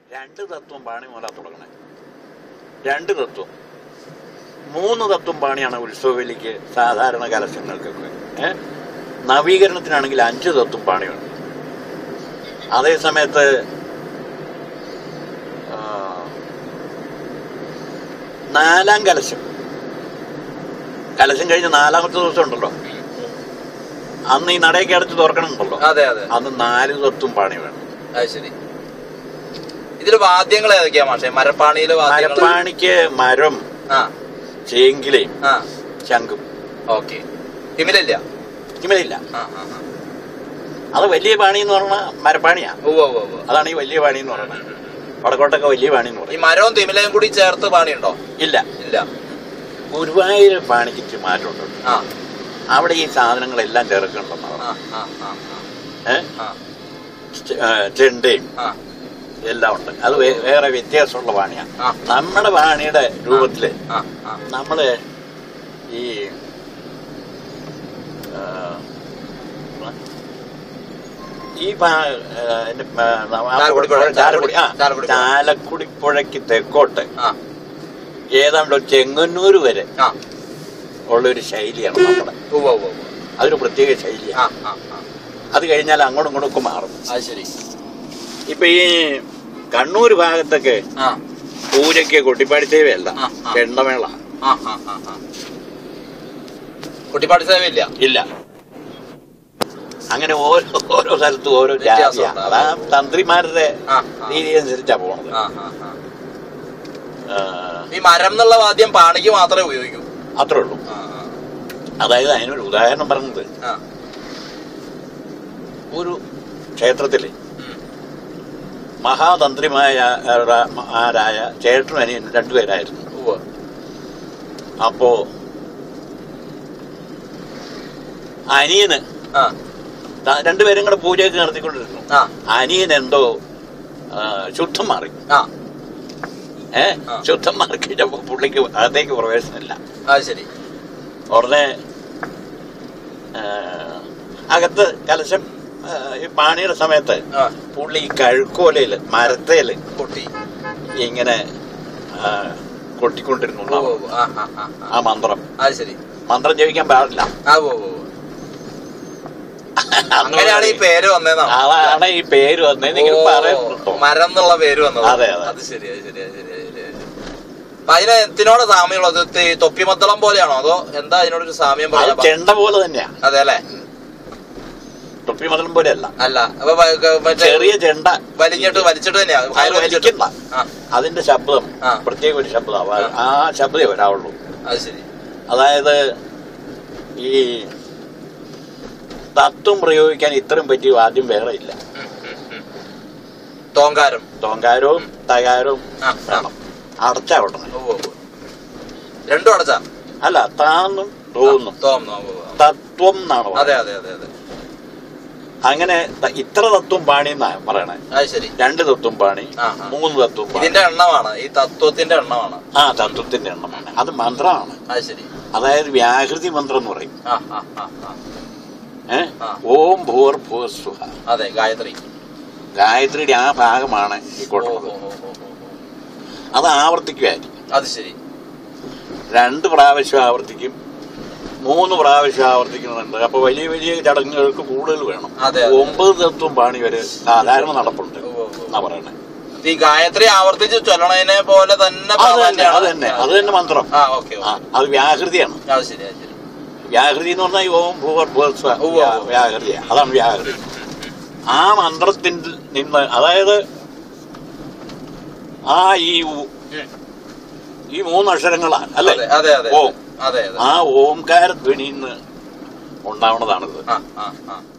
രണ്ട് തത്വം പാണി മുതലാ തുടങ്ങണേ രണ്ട് തത്വം മൂന്ന് തത്വം പാണിയാണ് ഉത്സവവേലിക്ക് സാധാരണ കലശങ്ങൾക്കൊക്കെ ഏ നവീകരണത്തിനാണെങ്കിൽ അഞ്ച് തത്വം പാണി വേണം അതേ സമയത്ത് ആ, നാലാം കലശം കലശം കഴിഞ്ഞ് നാലാമത്തെ ദിവസം ഉണ്ടല്ലോ അന്ന് ഈ നടയൊക്കെ അടച്ച് തുറക്കണമെന്നുണ്ടല്ലോ അതെ അതെ അന്ന് നാല് തത്വം പാണി വേണം അത് ശരി ഇതില് വാദ്യങ്ങൾ ഏതൊക്കെയാ മാഷെ മരപ്പാണിയിലെ വാദ്യങ്ങൾ മരപ്പാണിക്ക് മരം ആ ചേങ്കിലയും ആ ശംഖും ഓക്കെ തിമിലില്ല ഇമലില്ല ആ ആ ആ. അത് വലിയ പാണി എന്ന് പറഞ്ഞാൽ മരപ്പാണിയാ ഉവ്വ് ഉവ്വ് ഉവ്വ്. അതാണ് ഈ വലിയ പാണി എന്ന് പറയുന്നത് വടക്കോട്ടൊക്കെ വലിയ പാണി എന്ന് ഈ പറയും മരവും തിമിലയും കൂടി ചേർത്ത് പാണിയുണ്ടോ ഇല്ല ഇല്ല ഗുരുവായൂർ പാണിക്ക് ഇച്ചിരി മാറ്റമുണ്ട് ആ അവിടെ ഈ സാധനങ്ങളെല്ലാം ചേർക്കണ്ടെന്നാണ് ആ ആ ആ ഏഹ് ആ ചെണ്ടയും ആ എല്ലാം ഉണ്ട് അത് വേ- വേറെ വ്യത്യാസമുള്ള പാണിയാണ് ആ നമ്മുടെ പാണിയുടെ രൂപത്തില് ആ ആ നമ്മള് ഈ ആ, ഈ പാ- ആ, എന്റെ പാ- ആ ചാലക്കുടി പുഴ, ചാലക്കുടി ആ ചാലക്കുടി പുഴ. ചാലക്കുടി പുഴയ്ക്ക് തെക്കോട്ട് ആ ഏതാണ്ട് ചെങ്ങന്നൂര് വരെ ആ ഉള്ളൊരു ശൈലിയാണ് നമ്മുടെ ഉവ്വ് ഉവ്വ് ഉവ്വ്. അതൊരു പ്രത്യേക ശൈലിയാണ് ആ ആ ആ അത് കഴിഞ്ഞാൽ അങ്ങോട്ടും ഇങ്ങോട്ടും ഒക്കെ മാറും അത് ശരി ഇപ്പൊ ഈ കണ്ണൂർ ഭാഗത്തൊക്കെ ആ പൂജയ്ക്ക് കൊട്ടിപ്പാടിത്തേവയല്ല ആ, ആ. ചെണ്ടമേള ആ ആ ആ ആ കുട്ടിപ്പാടി സേവയില്ല ഇല്ല അങ്ങനെ ഓരോ ഓരോ സ്ഥലത്തും ഓരോ ജാതിയാണ് വ്യത്യാസമുണ്ട്. അതാ തന്ത്രിമാരുടെ ആ ആ. രീതി അനുസരിച്ചാ പോണത് ആ ആ ആ ആ, ഈ മരം എന്നുള്ള വാദ്യം പാണിക്ക് മാത്രമേ ഉപയോഗിക്കൂ അത്രേ ഉള്ളൂ ആ അതായത് അതിനൊരു ഉദാഹരണം പറഞ്ഞത് ആ ഒരു ക്ഷേത്രത്തില് ഉം. മഹാതന്ത്രിമായ ആരായ ചേട്ടനും അനിയനും രണ്ടുപേരായിരുന്നു ഉവ്വ്. അപ്പോ അനിയന് ആ ത- രണ്ടുപേരും കൂടെ പൂജയൊക്കെ നടത്തിക്കൊണ്ടിരുന്നു ആ അനിയൻ എന്തോ ആ, ശുദ്ധം മാറി ആ ഏ ആ. ശുദ്ധം മാറി കഴിഞ്ഞപ്പോ പുള്ളിക്ക് അകത്തേക്ക് പ്രവേശനമില്ല അത് ശരി ഉടനെ ആ, അകത്ത് കലശം ആ, ഈ പാണിയുടെ സമയത്ത് ആ പുള്ളി ഈ കഴുക്കോലയില് മരത്തേല് കുട്ടി ഇങ്ങനെ ആ, കൊട്ടിക്കൊണ്ടിരുന്നു ഉവ്വ് എന്നാണ് ഉവ്വ്. ആ ആ ആ ആ. ആ മന്ത്രം അത് ശരി മന്ത്രം ജപിക്കാൻ പാടില്ല ആ ഉവ്വ് ഉവ്വ് ഉവ്വ്. അങ്ങനെയാണ് ഈ പേര് വന്നേന്നാണ് അതാണ് ഈ പേര് വന്നേ നിങ്ങൾ പറയുന്നുണ്ടോ മരം എന്നുള്ള പേര് വന്നത് അതെ, അതെ. അത് ശരി അത് ശരി അത് ശരി അത് ശരി, അത് ശരി. അപ്പൊ അതിന് എന്തിനോട് സാമ്യമുള്ളത് ഇത് ഈ തൊപ്പിമത്തളം പോലെയാണോ അതോ എന്താ അതിനോടൊരു സാമ്യം അത് പറയാ ചെണ്ട പോലെ തന്നെയാ അതെ അല്ലേ തൊപ്പി മതം പോലെയല്ല അല്ല അപ്പൊ വ- ക- മറ്റേ ചെറിയ ചെണ്ട വലിഞ്ഞിട്ട് വലിച്ചിട്ട് തന്നെയാ അത് കയറ് വലിച്ചിട്ട് വലിക്കണ്ട ആ അതിന്റെ ശബ്ദം ആ. പ്രത്യേക ഒരു ശബ്ദമാണ് ആ ശബ്ദമേ വരാവുള്ളൂ അത് ശരി അതായത് ഈ തത്വം പ്രയോഗിക്കാൻ ഇത്രയും പറ്റിയ ആദ്യം വേറെ ഇല്ല ഉം, ഉം, ഉം. തോങ്കാരം തോങ്കാരവും തകാരവും ആ, ആ. വേണം അടച്ച ഉടനെ ഉവ്വ് ഉവ്വ്. രണ്ടും അടച്ചാ അല്ല താന്നും തോന്നും തോന്നുന്നു ഉവ്വ് ഉവ്വ്. തത്വം എന്നാണ് അതെ പറയുന്നത്. അതെ അതെ അതെ അങ്ങനെ ത- ഇത്ര തത്വം പാണി എന്നാ പറയണേ അത് ശരി രണ്ട് തത്വം പാണി ആ, ആ. മൂന്ന് തത്വം പാണി ഇതിന്റെ എണ്ണമാണ് ഈ തത്വത്തിന്റെ എണ്ണമാണ് ആ തത്വത്തിന്റെ എണ്ണമാണ് അത് മന്ത്രമാണ് അത് ശരി അതായത് വ്യാഹൃതി മന്ത്രം എന്ന് പറയും ആ ആ ആ ആ. ഏ? ആ. ഓം ഭൂർ ഭൂസ്വഹ അതെ ഗായത്രി ഗായത്രിയുടെ ആ ഭാഗമാണ് ഈ ഓ, കൊട്ടുന്നത് ഓ, ഓ, ഓ, ഓ, ഓ. അത് ആവർത്തിക്കുമായിരിക്കും അത് ശരി രണ്ട് പ്രാവശ്യം ആവർത്തിക്കും മൂന്ന് പ്രാവശ്യം ആവർത്തിക്കുന്നുണ്ട് അപ്പൊ വലിയ വലിയ ചടങ്ങുകൾക്ക് കൂടുതൽ വേണം അതെ, അതെ. ഒമ്പത് തത്വം പാണി വരെ സാധാരണ നടപ്പുണ്ട് ഓ, ഓ, ഓ. എന്നാ പറയണേ ഈ ഗായത്രി ആവർത്തിച്ച് ചൊല്ലണതിനെ പോലെ തന്നെ അത് തന്നെ പ്രാധാന്യമാണ്. അത് തന്നെ അത് തന്നെ മന്ത്രം ആ ഓക്കെ ആ അത് വ്യാഹൃതിയാണ് അത് ശരി അത് ശരി വ്യാഹൃതി എന്ന് പറഞ്ഞാൽ ഈ ഓം ഭൂവർ ഭൂസ്വ ഉവ്വ് ഉവ്വ്. വ്യാഹൃതിയാണ് അതാണ് വ്യാഹൃതി ആ മന്ത്രത്തിൽ നിന്ന് അതായത് ആ ഈ ഉ- ഉം. ഈ മൂന്ന് അക്ഷരങ്ങളാണ് അല്ലേ അതെ അതെ അതെ ഓം അതെ അതെ ആ ഓംകാര ധ്വനിയിൽ നിന്ന് ഉണ്ടാവുന്നതാണിത് ആ ആ ആ